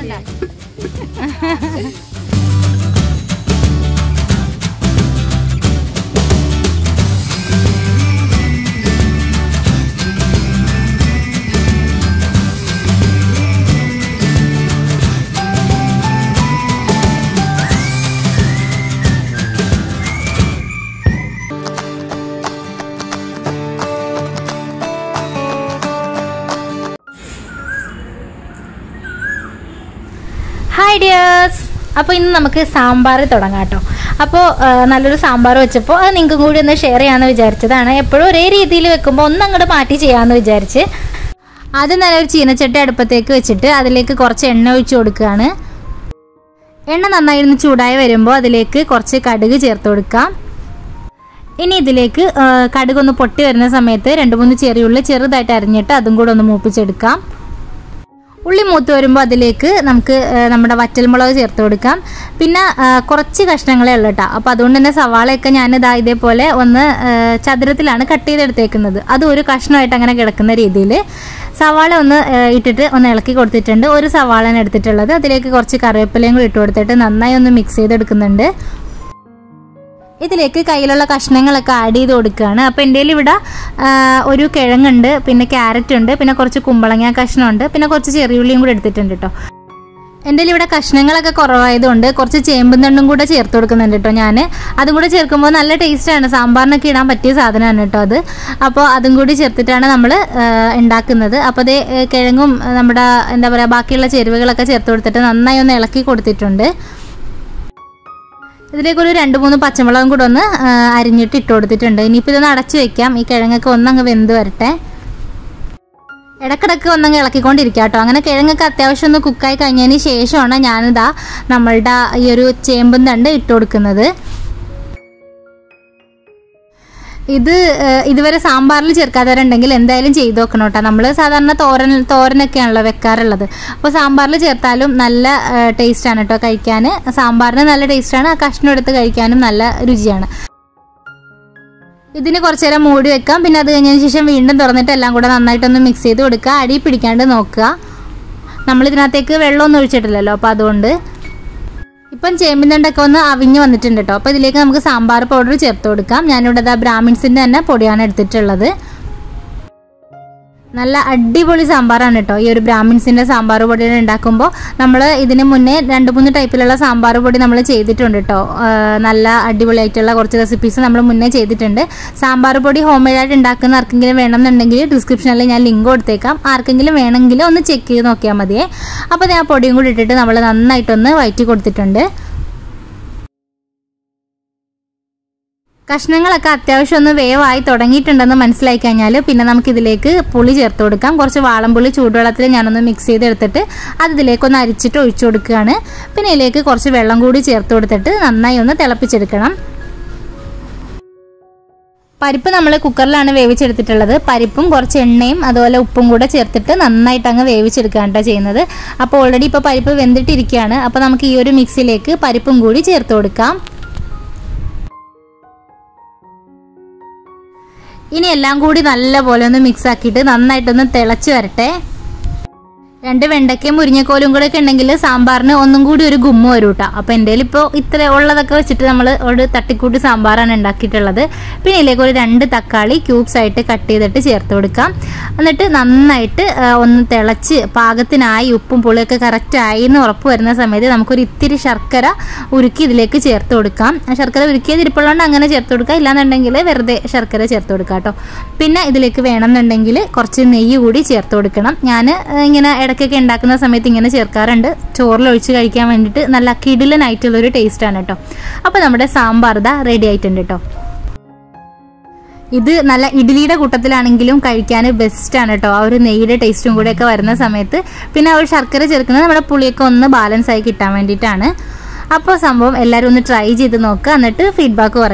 hi dears അപ്പോൾ ഇന്ന് നമുക്ക് സാമ്പാർ തുടങ്ങാം കേട്ടോ അപ്പോൾ നല്ലൊരു സാമ്പാർ വെച്ചപ്പോൾ അത് നിങ്ങൾക്കും കൂടി ഒന്ന് ഷെയർ ചെയ്യാമെന്ന് വിചാരിച്ചതാണ് എപ്പോഴും ഒരേ രീതിയിൽ വെക്കുമ്പോൾ ഒന്ന് അങ്ങോട്ട് മാറ്റി ചെയ്യാമെന്ന് വിചാരിച്ച് ആദ്യം തന്നെ ഒരു ചീനച്ചട്ടി അടുപ്പത്തേക്ക് വെച്ചിട്ട് അതിലേക്ക് കുറച്ച് എണ്ണ ഒഴിച്ച് കൊടുക്കുകയാണ് എണ്ണ നന്നായി ഒന്ന് ചൂടായി വരുമ്പോൾ അതിലേക്ക് കുറച്ച് കടുക് ചേർത്ത് കൊടുക്കാം ഇനി ഇതിലേക്ക് ആ, കടുക് ഒന്ന് പൊട്ടി വരുന്ന സമയത്ത് രണ്ട് മൂന്ന് ചെറിയുള്ളി ചെറുതായിട്ട് അരിഞ്ഞിട്ട് അതും കൂടെ ഒന്ന് മൂപ്പിച്ചെടുക്കാം ഉള്ളി മൂത്ത് വരുമ്പോൾ അതിലേക്ക് നമുക്ക് ആ, നമ്മുടെ വറ്റൽമുളക് ചേർത്ത് കൊടുക്കാം പിന്നെ ആ, കുറച്ച് കഷ്ണങ്ങളേ ഉള്ളൂ കേട്ടോ അപ്പോൾ അതുകൊണ്ട് തന്നെ സവാളയൊക്കെ ഞാൻ ഇതാ ഇതേപോലെ ഒന്ന് ആ, ചതുരത്തിലാണ് കട്ട് ചെയ്തെടുത്തേക്കുന്നത് അത് ഒരു കഷ്ണമായിട്ട് അങ്ങനെ കിടക്കുന്ന രീതിയിൽ സവാള ഒന്ന് ആ, ഇട്ടിട്ട് ഒന്ന് ഇളക്കി കൊടുത്തിട്ടുണ്ട് ഒരു സവാളയാണ് എടുത്തിട്ടുള്ളത് അതിലേക്ക് കുറച്ച് കറിവേപ്പിലയും കൂടി ഇട്ട് കൊടുത്തിട്ട് നന്നായി ഒന്ന് മിക്സ് ചെയ്തെടുക്കുന്നുണ്ട് ഇതിലേക്ക് കയ്യിലുള്ള കഷ്ണങ്ങളൊക്കെ ആഡ് ചെയ്ത് കൊടുക്കുകയാണ് അപ്പോൾ എൻ്റെ കയ്യിൽ ഇവിടെ ആ, ഒരു കിഴങ്ങുണ്ട് പിന്നെ ക്യാരറ്റ് ഉണ്ട് പിന്നെ കുറച്ച് കുമ്പളങ്ങ കഷ്ണമുണ്ട് പിന്നെ കുറച്ച് ചെറിയുള്ളിയും കൂടി എടുത്തിട്ടുണ്ട് കേട്ടോ എൻ്റെ കയ്യിൽ ഇവിടെ കഷ്ണങ്ങളൊക്കെ കുറവായതുകൊണ്ട് കുറച്ച് ചേമ്പും തണ്ടും കൂടെ ചേർത്ത് കൊടുക്കുന്നുണ്ട് കേട്ടോ ഞാൻ അതും കൂടെ ചേർക്കുമ്പോൾ നല്ല ടേസ്റ്റാണ് സാമ്പാറിനൊക്കെ ഇടാൻ പറ്റിയ സാധനമാണ് കേട്ടോ അത് അപ്പോൾ അതും കൂടി ചേർത്തിട്ടാണ് നമ്മൾ ഉണ്ടാക്കുന്നത് അപ്പോൾ അത് കിഴങ്ങും ആ, നമ്മുടെ എന്താ പറയുക ബാക്കിയുള്ള ചേരുവകളൊക്കെ ചേർത്ത് കൊടുത്തിട്ട് നന്നായി ഒന്ന് ഇളക്കി കൊടുത്തിട്ടുണ്ട് ഇതിലേക്ക് ഒരു രണ്ട് മൂന്ന് പച്ചമുളകും കൂടെ ഒന്ന് ആ, അരിഞ്ഞിട്ട് ഇട്ട് കൊടുത്തിട്ടുണ്ട് ഇനിയിപ്പോൾ ഇതൊന്ന് അടച്ചു വെക്കാം ഈ കിഴങ്ങൊക്കെ ഒന്നങ്ങ് വെന്ത് വരട്ടെ ഇടക്കിടക്ക് ഒന്നങ്ങ് ഇളക്കിക്കൊണ്ടിരിക്കുക കേട്ടോ അങ്ങനെ കിഴങ്ങൊക്കെ അത്യാവശ്യം ഒന്ന് കുക്കായി കഴിഞ്ഞതിന് ശേഷമാണ് ഞാനിതാ നമ്മളുടെ ഈ ഒരു ചേമ്പും തണ്ട് ഇട്ട് കൊടുക്കുന്നത് ഇത് ഏഹ്, ഇതുവരെ സാമ്പാറിൽ ചേർക്കാത്തവരുണ്ടെങ്കിൽ എന്തായാലും ചെയ്ത് നോക്കണം കേട്ടോ നമ്മൾ സാധാരണ തോരൻ തോരനൊക്കെയാണല്ലോ വെക്കാറുള്ളത് അപ്പോൾ സാമ്പാറിൽ ചേർത്താലും നല്ല ടേസ്റ്റാണ് കേട്ടോ കഴിക്കാൻ സാമ്പാറിന് നല്ല ടേസ്റ്റാണ് ആ കഷ്ണം എടുത്ത് കഴിക്കാനും നല്ല രുചിയാണ് ഇതിന് കുറച്ച് നേരം മൂടി വെക്കാം പിന്നെ അത് കഴിഞ്ഞതിന് ശേഷം വീണ്ടും തുറന്നിട്ട് എല്ലാം കൂടെ നന്നായിട്ടൊന്ന് മിക്സ് ചെയ്ത് കൊടുക്കുക അടി പിടിക്കാണ്ട് നോക്കുക നമ്മൾ ഇതിനകത്തേക്ക് വെള്ളമൊന്നും ഒഴിച്ചിട്ടില്ലല്ലോ അപ്പോൾ അതുകൊണ്ട് ഇപ്പം ചേമ്പിന്തണ്ടൊക്കെ ഒന്ന് അവിഞ്ഞ് വന്നിട്ടുണ്ട് കേട്ടോ അപ്പോൾ ഇതിലേക്ക് നമുക്ക് സാമ്പാർ പൗഡർ ചേർത്ത് കൊടുക്കാം ഞാനിവിടെ ദാ ബ്രാഹ്മിൺസിൻ്റെ തന്നെ പൊടിയാണ് എടുത്തിട്ടുള്ളത് നല്ല അടിപൊളി സാമ്പാറാണ് കേട്ടോ ഈ ഒരു ബ്രാഹ്മിൺസിൻ്റെ സാമ്പാർ പൊടി ഉണ്ടാക്കുമ്പോൾ നമ്മൾ ഇതിന് മുന്നേ രണ്ട് മൂന്ന് ടൈപ്പിലുള്ള സാമ്പാർ പൊടി നമ്മൾ ചെയ്തിട്ടുണ്ട് കേട്ടോ ആ, നല്ല അടിപൊളിയായിട്ടുള്ള കുറച്ച് റെസിപ്പീസ് നമ്മൾ മുന്നേ ചെയ്തിട്ടുണ്ട് സാമ്പാർ പൊടി ഹോം മെയ്ഡായിട്ട് ഉണ്ടാക്കുന്ന ആർക്കെങ്കിലും വേണമെന്നുണ്ടെങ്കിൽ ഡിസ്ക്രിപ്ഷനിൽ ഞാൻ ലിങ്ക് കൊടുത്തേക്കാം ആർക്കെങ്കിലും വേണമെങ്കിൽ ഒന്ന് ചെക്ക് ചെയ്ത് നോക്കിയാൽ മതിയേ അപ്പോൾ ഞാൻ പൊടിയും കൂടി ഇട്ടിട്ട് നമ്മൾ നന്നായിട്ടൊന്ന് വയറ്റി കൊടുത്തിട്ടുണ്ട് കഷ്ണങ്ങളൊക്കെ അത്യാവശ്യം ഒന്ന് വേവായി തുടങ്ങിയിട്ടുണ്ടെന്ന് മനസ്സിലായി കഴിഞ്ഞാൽ പിന്നെ നമുക്കിതിലേക്ക് പുളി ചേർത്ത് കൊടുക്കാം കുറച്ച് വാളംപുളി ചൂടുവെള്ളത്തിൽ ഞാനൊന്ന് മിക്സ് ചെയ്തെടുത്തിട്ട് അത് ഇതിലേക്കൊന്ന് അരിച്ചിട്ട് ഒഴിച്ചു കൊടുക്കുകയാണ് പിന്നെ ഇതിലേക്ക് കുറച്ച് വെള്ളം കൂടി ചേർത്ത് കൊടുത്തിട്ട് നന്നായി ഒന്ന് തിളപ്പിച്ചെടുക്കണം പരിപ്പ് നമ്മൾ കുക്കറിലാണ് വേവിച്ചെടുത്തിട്ടുള്ളത് പരിപ്പും കുറച്ച് എണ്ണയും അതുപോലെ ഉപ്പും കൂടെ ചേർത്തിട്ട് നന്നായിട്ട് അങ്ങ് വേവിച്ചെടുക്കുകയാണ് കേട്ടോ ചെയ്യുന്നത് അപ്പോൾ ഓൾറെഡി ഇപ്പോൾ പരിപ്പ് വെന്തിട്ടിരിക്കുകയാണ് അപ്പോൾ നമുക്ക് ഈ ഒരു മിക്സിലേക്ക് പരിപ്പും കൂടി ചേർത്ത് കൊടുക്കാം ഇനി എല്ലാം കൂടി നല്ലപോലെ ഒന്ന് മിക്സ് ആക്കിയിട്ട് നന്നായിട്ടൊന്ന് തിളച്ച് വരട്ടെ രണ്ട് വെണ്ടയ്ക്കയും മുരിങ്ങക്കോലും കൂടെ ഒക്കെ ഉണ്ടെങ്കിൽ സാമ്പാറിന് ഒന്നും കൂടി ഒരു ഗുമ്മ വരും കേട്ടോ അപ്പോൾ എൻ്റെ ഇപ്പോൾ ഇത്ര ഉള്ളതൊക്കെ വെച്ചിട്ട് നമ്മൾ ഒരു തട്ടിക്കൂട്ടി സാമ്പാറാണ് ഉണ്ടാക്കിയിട്ടുള്ളത് പിന്നെ ഇതിലേക്ക് ഒരു രണ്ട് തക്കാളി ക്യൂബ്സ് ആയിട്ട് കട്ട് ചെയ്തിട്ട് ചേർത്ത് കൊടുക്കാം എന്നിട്ട് നന്നായിട്ട് ആ, ഒന്ന് തിളച്ച് പാകത്തിനായി ഉപ്പും പുളിയൊക്കെ കറക്റ്റ് ആയി എന്ന് ഉറപ്പ് വരുന്ന സമയത്ത് നമുക്കൊരു ഇത്തിരി ശർക്കര ഉരുക്കി ഇതിലേക്ക് ചേർത്ത് കൊടുക്കാം ആ ശർക്കര ഉരുക്കിയത് ഇരിപ്പുള്ളതുകൊണ്ട് അങ്ങനെ ചേർത്ത് കൊടുക്കാം ഇല്ലാന്നുണ്ടെങ്കിൽ വെറുതെ ശർക്കര ചേർത്ത് കൊടുക്കാം കേട്ടോ പിന്നെ ഇതിലേക്ക് വേണമെന്നുണ്ടെങ്കിൽ കുറച്ച് നെയ്യ് കൂടി ചേർത്ത് കൊടുക്കണം ഞാൻ ഇങ്ങനെ ഇടയ്ക്കൊക്കെ ഉണ്ടാക്കുന്ന സമയത്ത് ഇങ്ങനെ ചേർക്കാറുണ്ട് ചോറിൽ ഒഴിച്ച് കഴിക്കാൻ വേണ്ടിയിട്ട് നല്ല കിടിലനായിട്ടുള്ളൊരു ടേസ്റ്റാണ് കേട്ടോ അപ്പോൾ നമ്മുടെ സാമ്പാർ ദാ റെഡി ആയിട്ടുണ്ട് കേട്ടോ ഇത് നല്ല ഇഡ്ഡലിയുടെ കൂട്ടത്തിലാണെങ്കിലും കഴിക്കാൻ ബെസ്റ്റാണ് കേട്ടോ ആ ഒരു നെയ്യുടെ ടേസ്റ്റും കൂടെ ഒക്കെ വരുന്ന സമയത്ത് പിന്നെ ആ ഒരു ശർക്കര ചേർക്കുന്നത് നമ്മുടെ പുളിയൊക്കെ ഒന്ന് ബാലൻസ് ആയി കിട്ടാൻ വേണ്ടിയിട്ടാണ് അപ്പോൾ സംഭവം എല്ലാവരും ഒന്ന് ട്രൈ ചെയ്ത് നോക്കുക എന്നിട്ട് ഫീഡ്ബാക്ക് പറയണേ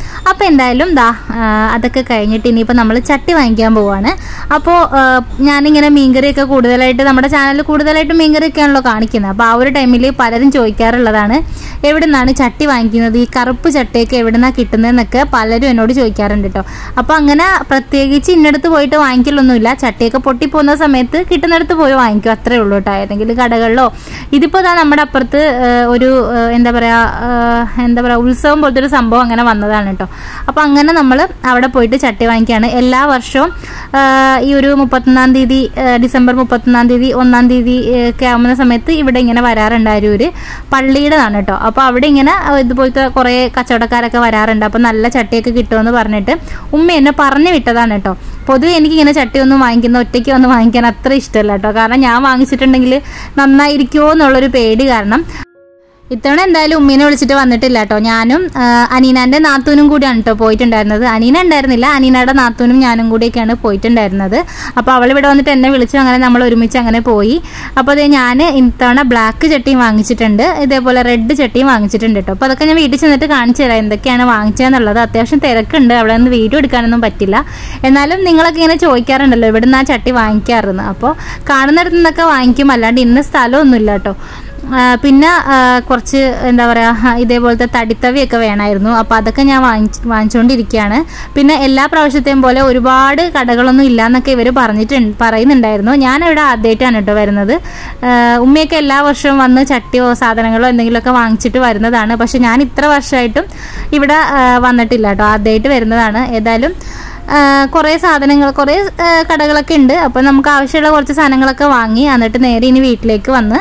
അപ്പോൾ എന്തായാലും ദാ ആ, അതൊക്കെ കഴിഞ്ഞിട്ട് ഇനിയിപ്പോൾ നമ്മൾ ചട്ടി വാങ്ങിക്കാൻ പോവാണ് അപ്പോൾ ഞാനിങ്ങനെ മീൻകറിയൊക്കെ കൂടുതലായിട്ട് നമ്മുടെ ചാനലിൽ കൂടുതലായിട്ട് മീൻകറിയൊക്കെയാണല്ലോ കാണിക്കുന്നത് അപ്പോൾ ആ ഒരു ടൈമിൽ പലരും ചോദിക്കാറുള്ളതാണ് എവിടെ നിന്നാണ് ചട്ടി വാങ്ങിക്കുന്നത് ഈ കറുപ്പ് ചട്ടിയൊക്കെ എവിടെ നിന്നാണ് കിട്ടുന്നതെന്നൊക്കെ പലരും എന്നോട് ചോദിക്കാറുണ്ട് കേട്ടോ അപ്പോൾ അങ്ങനെ പ്രത്യേകിച്ച് ഇന്നടത്ത് പോയിട്ട് വാങ്ങിക്കലൊന്നുമില്ല ചട്ടിയൊക്കെ പൊട്ടിപ്പോകുന്ന സമയത്ത് കിട്ടുന്നിടത്ത് പോയി വാങ്ങിക്കും അത്രേ ഉള്ളൂ കേട്ടോ ഏതെങ്കിലും കടകളിലോ ഇതിപ്പോൾ ഇതാ നമ്മുടെ അപ്പുറത്ത് ആ, ഒരു ആ, എന്താ പറയുക എന്താ പറയുക ഉത്സവം പോലത്തെ ഒരു സംഭവം അങ്ങനെ വന്നതാണ് കേട്ടോ അപ്പോൾ അങ്ങനെ നമ്മൾ അവിടെ പോയിട്ട് ചട്ടി വാങ്ങിക്കുകയാണ് എല്ലാ വർഷവും ആ, ഈ ഒരു മുപ്പത്തൊന്നാം തീയതി ആ, ഡിസംബർ മുപ്പത്തൊന്നാം തീയതി ഒന്നാം തീയതി ആ, ഒക്കെ ആവുന്ന സമയത്ത് ഇവിടെ ഇങ്ങനെ വരാറുണ്ട് അരൂര് പള്ളിയുടെതാണ് കേട്ടോ അപ്പോൾ അവിടെ ഇങ്ങനെ ആ, ഇതുപോലത്തെ കുറേ കച്ചവടക്കാരൊക്കെ വരാറുണ്ട് അപ്പോൾ നല്ല ചട്ടിയൊക്കെ കിട്ടുമെന്ന് പറഞ്ഞിട്ട് ഉമ്മ എന്നെ പറഞ്ഞു വിട്ടതാണ് കേട്ടോ പൊതുവെ എനിക്കിങ്ങനെ ചട്ടി ഒന്നും വാങ്ങിക്കുന്ന ഒറ്റയ്ക്ക് വന്ന് വാങ്ങിക്കാൻ അത്ര ഇഷ്ടമല്ല കേട്ടോ കാരണം ഞാൻ വാങ്ങിച്ചിട്ടുണ്ടെങ്കിൽ നന്നായിരിക്കുമോ എന്നുള്ളൊരു പേടി കാരണം ഇത്തവണ എന്തായാലും ഉമ്മീനെ വിളിച്ചിട്ട് വന്നിട്ടില്ല കേട്ടോ ഞാനും ആ, അനീനാന്റെ നാത്തൂനും കൂടിയാണ് കേട്ടോ പോയിട്ടുണ്ടായിരുന്നത് അനീന ഉണ്ടായിരുന്നില്ല അനീനയുടെ നാത്തൂനും ഞാനും കൂടിയൊക്കെയാണ് പോയിട്ടുണ്ടായിരുന്നത് അപ്പോൾ അവൾ ഇവിടെ വന്നിട്ട് എന്നെ വിളിച്ചു അങ്ങനെ നമ്മൾ ഒരുമിച്ച് അങ്ങനെ പോയി അപ്പോൾ അത് ഞാൻ ഇത്തവണ ബ്ലാക്ക് ചട്ടിയും വാങ്ങിച്ചിട്ടുണ്ട് ഇതേപോലെ റെഡ് ചട്ടിയും വാങ്ങിച്ചിട്ടുണ്ട് കേട്ടോ അപ്പോൾ അതൊക്കെ ഞാൻ വീട്ടിൽ ചെന്നിട്ട് കാണിച്ചു തരാം എന്തൊക്കെയാണ് വാങ്ങിച്ചതെന്നുള്ളത് അത്യാവശ്യം തിരക്കുണ്ട് അവിടെ നിന്ന് വീഡിയോ എടുക്കാനൊന്നും പറ്റില്ല എന്നാലും നിങ്ങളൊക്കെ ഇങ്ങനെ ചോദിക്കാറുണ്ടല്ലോ ഇവിടെ നിന്ന് ആ ചട്ടി വാങ്ങിക്കാറുണ്ട് അപ്പോൾ കാണുന്നിടത്തു നിന്നൊക്കെ വാങ്ങിക്കും അല്ലാണ്ട് ഇന്ന സ്ഥലമൊന്നുമില്ല കേട്ടോ ആ, പിന്നെ ആ, കുറച്ച് എന്താ പറയുക ഇതേപോലത്തെ തടിത്തവിയൊക്കെ വേണമായിരുന്നു അപ്പോൾ അതൊക്കെ ഞാൻ വാങ്ങിച്ച് വാങ്ങിച്ചുകൊണ്ടിരിക്കുകയാണ് പിന്നെ എല്ലാ പ്രാവശ്യത്തെയും പോലെ ഒരുപാട് കടകളൊന്നും ഇല്ല എന്നൊക്കെ ഇവർ പറഞ്ഞിട്ടുണ്ട് പറയുന്നുണ്ടായിരുന്നു ഞാനിവിടെ ആദ്യമായിട്ടാണ് കേട്ടോ വരുന്നത് ആ, ഉമ്മയൊക്കെ എല്ലാ വർഷവും വന്ന് ചട്ടിയോ സാധനങ്ങളോ എന്തെങ്കിലുമൊക്കെ വാങ്ങിച്ചിട്ട് വരുന്നതാണ് പക്ഷെ ഞാൻ ഇത്ര വർഷമായിട്ടും ഇവിടെ ആ, വന്നിട്ടില്ല കേട്ടോ ആദ്യമായിട്ട് വരുന്നതാണ് ഏതായാലും ആ, കുറേ സാധനങ്ങൾ കുറേ ആ, കടകളൊക്കെ ഉണ്ട് അപ്പോൾ നമുക്ക് ആവശ്യമുള്ള കുറച്ച് സാധനങ്ങളൊക്കെ വാങ്ങി എന്നിട്ട് നേരെ ഇനി വീട്ടിലേക്ക് വന്ന്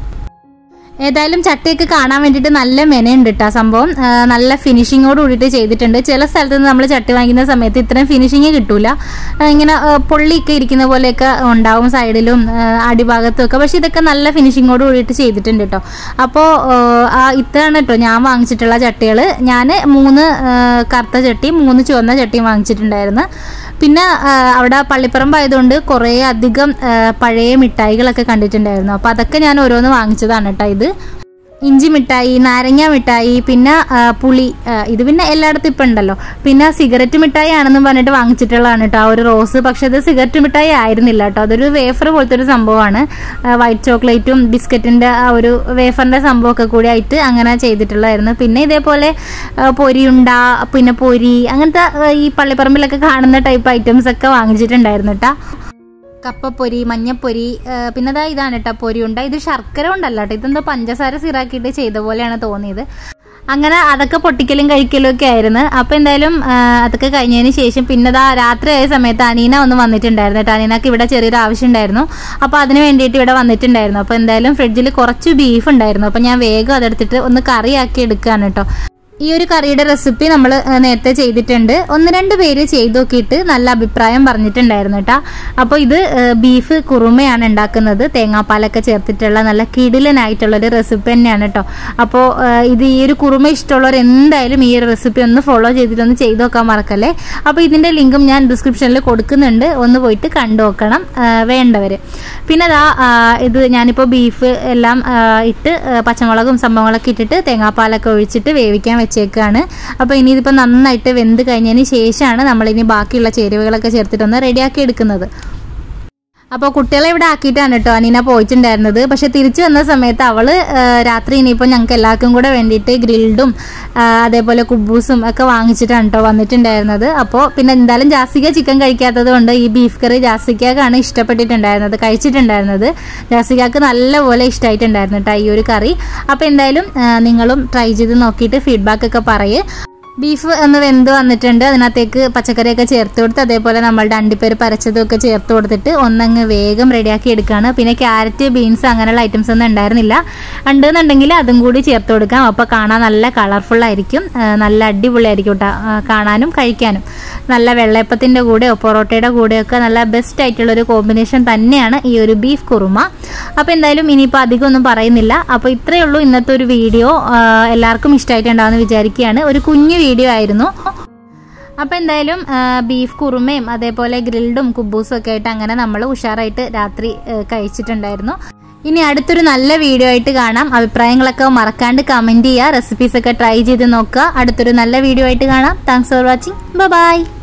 ഏതായാലും ചട്ടിയൊക്കെ കാണാൻ വേണ്ടിയിട്ട് നല്ല മെനയുണ്ട് കേട്ടോ ആ സംഭവം ആ, നല്ല ഫിനിഷിങ്ങോട് കൂടിയിട്ട് ചെയ്തിട്ടുണ്ട് ചില സ്ഥലത്ത് നിന്ന് നമ്മൾ ചട്ടി വാങ്ങിക്കുന്ന സമയത്ത് ഇത്രയും ഫിനിഷിങ് കിട്ടൂല ആ, ഇങ്ങനെ ആ, പൊള്ളിയൊക്കെ ഇരിക്കുന്ന പോലെയൊക്കെ ഉണ്ടാവും സൈഡിലും ആ, അടിഭാഗത്തും ഒക്കെ പക്ഷെ ഇതൊക്കെ നല്ല ഫിനിഷിങ്ങോട് കൂടിയിട്ട് ചെയ്തിട്ടുണ്ട് കേട്ടോ അപ്പോൾ ആ ഇതാണ് കേട്ടോ ഞാൻ വാങ്ങിച്ചിട്ടുള്ള ചട്ടികൾ ഞാൻ മൂന്ന് ആ, കറുത്ത ചട്ടി മൂന്ന് ചുവന്ന ചട്ടിയും വാങ്ങിച്ചിട്ടുണ്ടായിരുന്നു പിന്നെ ആ, അവിടെ പള്ളിപ്പറമ്പ് ആയതുകൊണ്ട് കുറേ അധികം ആ, പഴയ മിഠായികളൊക്കെ കണ്ടിട്ടുണ്ടായിരുന്നു അപ്പോൾ അതൊക്കെ ഞാൻ ഓരോന്ന് വാങ്ങിച്ചതാണ് കേട്ടോ ഇത് ഇഞ്ചി മിഠായി നാരങ്ങ മിഠായി പിന്നെ ആ, പുളി ആ, ഇത് പിന്നെ എല്ലായിടത്തും ഇപ്പം ഉണ്ടല്ലോ പിന്നെ സിഗരറ്റ് മിഠായി ആണെന്നും പറഞ്ഞിട്ട് വാങ്ങിച്ചിട്ടുള്ളതാണ് കേട്ടോ ആ ഒരു റോസ് പക്ഷെ അത് സിഗരറ്റ് മിഠായി ആയിരുന്നില്ല കേട്ടോ അതൊരു വേഫർ പോലത്തെ ഒരു സംഭവമാണ് വൈറ്റ് ചോക്ലേറ്റും ബിസ്ക്കറ്റിൻ്റെ ആ ഒരു വേഫറിൻ്റെ സംഭവമൊക്കെ കൂടി ആയിട്ട് അങ്ങനെ ചെയ്തിട്ടുള്ളതായിരുന്നു പിന്നെ ഇതേപോലെ ആ, പൊരിയുണ്ട പിന്നെ പൊരി അങ്ങനത്തെ ആ, ഈ പള്ളിപ്പറമ്പിലൊക്കെ കാണുന്ന ടൈപ്പ് ഐറ്റംസ് ഒക്കെ വാങ്ങിച്ചിട്ടുണ്ടായിരുന്നു കേട്ടോ കപ്പപ്പൊരി മഞ്ഞപ്പൊരി ആ, പിന്നെ അതാ ഇതാണ് കേട്ടോ പൊരിയുണ്ട ഇത് ശർക്കര കൊണ്ടല്ല കേട്ടോ ഇതെന്തോ പഞ്ചസാര സിറാക്കിയിട്ട് ചെയ്ത പോലെയാണ് തോന്നിയത് അങ്ങനെ അതൊക്കെ പൊട്ടിക്കലും കഴിക്കലും ഒക്കെ ആയിരുന്നു അപ്പോൾ എന്തായാലും ആ, അതൊക്കെ കഴിഞ്ഞതിന് ശേഷം പിന്നെ ദാ രാത്രി ആയ സമയത്ത് അനീന ഒന്ന് വന്നിട്ടുണ്ടായിരുന്നു കേട്ടോ അനീനക്ക് ഇവിടെ ചെറിയൊരു ആവശ്യം ഉണ്ടായിരുന്നു അപ്പോൾ അതിന് വേണ്ടിയിട്ട് ഇവിടെ വന്നിട്ടുണ്ടായിരുന്നു അപ്പോൾ എന്തായാലും ഫ്രിഡ്ജിൽ കുറച്ച് ബീഫ് ഉണ്ടായിരുന്നു അപ്പോൾ ഞാൻ വേഗം അതെടുത്തിട്ട് ഒന്ന് കറിയാക്കി എടുക്കുകയാണ് കേട്ടോ ഈ ഒരു കറിയുടെ റെസിപ്പി നമ്മൾ നേരത്തെ ചെയ്തിട്ടുണ്ട് ഒന്ന് രണ്ട് പേര് ചെയ്ത് നോക്കിയിട്ട് നല്ല അഭിപ്രായം പറഞ്ഞിട്ടുണ്ടായിരുന്നു കേട്ടോ അപ്പോൾ ഇത് ഏഹ്, ബീഫ് കുറുമയാണ് ഉണ്ടാക്കുന്നത് തേങ്ങാപ്പാലൊക്കെ ചേർത്തിട്ടുള്ള നല്ല കിടിലനായിട്ടുള്ളൊരു റെസിപ്പി തന്നെയാണ് കേട്ടോ അപ്പോൾ ഏഹ്, ഇത് ഈ ഒരു കുറുമ ഇഷ്ടമുള്ളവർ എന്തായാലും ഈ ഒരു റെസിപ്പി ഒന്ന് ഫോളോ ചെയ്തിട്ട് ഒന്ന് ചെയ്ത് നോക്കാൻ മറക്കല്ലേ അപ്പോൾ ഇതിൻ്റെ ലിങ്കും ഞാൻ ഡിസ്ക്രിപ്ഷനിൽ കൊടുക്കുന്നുണ്ട് ഒന്ന് പോയിട്ട് കണ്ടു നോക്കണം വേണ്ടവർ പിന്നെ അതാ ഇത് ഞാനിപ്പോൾ ബീഫ് എല്ലാം ആ, ഇട്ട് ആ, പച്ചമുളകും സംഭവങ്ങളൊക്കെ ഇട്ടിട്ട് തേങ്ങാപ്പാലൊക്കെ ഒഴിച്ചിട്ട് വേവിക്കാൻ വെച്ചേക്കാണ് അപ്പോൾ ഇനി ഇതിപ്പോൾ നന്നായിട്ട് വെന്ത് കഴിഞ്ഞതിന് ശേഷമാണ് നമ്മളിനി ബാക്കിയുള്ള ചേരുവകളൊക്കെ ചേർത്തിട്ടൊന്ന് റെഡിയാക്കി എടുക്കുന്നത് അപ്പോൾ കുട്ടികളെ ഇവിടെ ആക്കിയിട്ടാണ് കേട്ടോ അനീന പോയിട്ടുണ്ടായിരുന്നത് പക്ഷെ തിരിച്ചു വന്ന സമയത്ത് അവള് ആ, രാത്രി ഇനിയിപ്പോൾ ഞങ്ങൾക്ക് എല്ലാവർക്കും കൂടെ വേണ്ടിയിട്ട് ഗ്രിൽഡും ആ, അതേപോലെ കുബൂസും ഒക്കെ വാങ്ങിച്ചിട്ടാണ് കേട്ടോ വന്നിട്ടുണ്ടായിരുന്നത് അപ്പോൾ പിന്നെ എന്തായാലും ജാസിക ചിക്കൻ കഴിക്കാത്തത് കൊണ്ട് ഈ ബീഫ് കറി ജാസിക്കാണ് ഇഷ്ടപ്പെട്ടിട്ടുണ്ടായിരുന്നത് കഴിച്ചിട്ടുണ്ടായിരുന്നത് ജാസികക്ക് നല്ലപോലെ ഇഷ്ടമായിട്ടുണ്ടായിരുന്നു കേട്ടോ ഈ ഒരു കറി അപ്പോൾ എന്തായാലും ആ, നിങ്ങളും ട്രൈ ചെയ്ത് നോക്കിയിട്ട് ഫീഡ്ബാക്ക് ഒക്കെ പറയേ ബീഫ് ഒന്ന് വെന്ത് വന്നിട്ടുണ്ട് അതിനകത്തേക്ക് പച്ചക്കറിയൊക്കെ ചേർത്ത് കൊടുത്ത് അതേപോലെ നമ്മളുടെ അണ്ടിപ്പേര് പരച്ചതും ഒക്കെ ചേർത്ത് കൊടുത്തിട്ട് ഒന്നങ്ങ് വേഗം റെഡിയാക്കി എടുക്കുകയാണ് പിന്നെ ക്യാരറ്റ് ബീൻസ് അങ്ങനെയുള്ള ഐറ്റംസ് ഒന്നും ഉണ്ടായിരുന്നില്ല ഉണ്ടെന്നുണ്ടെങ്കിൽ അതും കൂടി ചേർത്ത് കൊടുക്കാം അപ്പോൾ കാണാൻ നല്ല കളർഫുൾ ആയിരിക്കും ആ, നല്ല അടിപൊളിയായിരിക്കും കേട്ടോ ആ, കാണാനും കഴിക്കാനും നല്ല വെള്ളയപ്പത്തിൻ്റെ കൂടെയോ പൊറോട്ടയുടെ കൂടെയൊക്കെ നല്ല ബെസ്റ്റ് ആയിട്ടുള്ളൊരു കോമ്പിനേഷൻ തന്നെയാണ് ഈ ഒരു ബീഫ് കുറുമ അപ്പോൾ എന്തായാലും ഇനിയിപ്പോൾ അധികം ഒന്നും പറയുന്നില്ല അപ്പോൾ ഇത്രയേ ഉള്ളൂ ഇന്നത്തെ ഒരു വീഡിയോ ആ, എല്ലാവർക്കും ഇഷ്ടമായിട്ടുണ്ടാവുമെന്ന് വിചാരിക്കുകയാണ് ഒരു കുഞ്ഞു വീഡിയോ ആയിരുന്നു അപ്പോൾ എന്തായാലും ആ, ബീഫ് കുറുമയും അതേപോലെ ഗ്രിൽഡും കുബൂസും ഒക്കെ ആയിട്ട് അങ്ങനെ നമ്മൾ ഉഷാറായിട്ട് രാത്രി ആ, കഴിച്ചിട്ടുണ്ടായിരുന്നു ഇനി അടുത്തൊരു നല്ല വീഡിയോ ആയിട്ട് കാണാം അഭിപ്രായങ്ങളൊക്കെ മറക്കാണ്ട് കമൻറ്റ് ചെയ്യുക റെസിപ്പീസ് ഒക്കെ ട്രൈ ചെയ്ത് നോക്കുക അടുത്തൊരു നല്ല വീഡിയോ ആയിട്ട് കാണാം താങ്ക്സ് ഫോർ വാച്ചിങ് ബൈ